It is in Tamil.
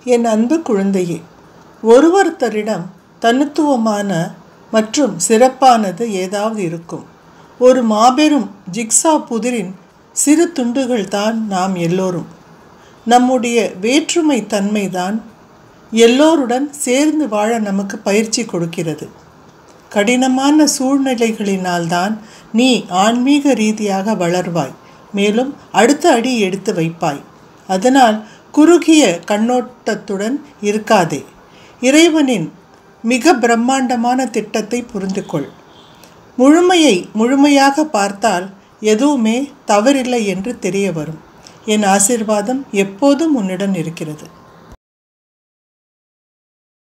என் அன்பு குழந்தையே ஒருவொருத்தரிடம் தனித்துவமான மற்றும் சிறப்பானது ஏதாவது இருக்கும் ஒரு மாபெரும் ஜிக்ஸா புதிரின் சிறு துண்டுகள் தான் நாம் எல்லோரும் நம்முடைய வேற்றுமை தன்மைதான் எல்லோருடன் சேர்ந்து வாழ நமக்கு பயிற்சி கொடுக்கிறது கடினமான சூழ்நிலைகளினால்தான் நீ ஆன்மீக ரீதியாக வளர்வாய் மேலும் அடுத்த அடி எடுத்து வைப்பாய் அதனால் குறுகிய கண்ணோட்டத்துடன் இருக்காதே இறைவனின் மிக பிரம்மாண்டமான திட்டத்தை புரிந்து கொள் முழுமையை முழுமையாக பார்த்தால் எதுவுமே தவறில்லை என்று தெரிய வரும் என் ஆசிர்வாதம் எப்போதும் உன்னுடன் இருக்கிறது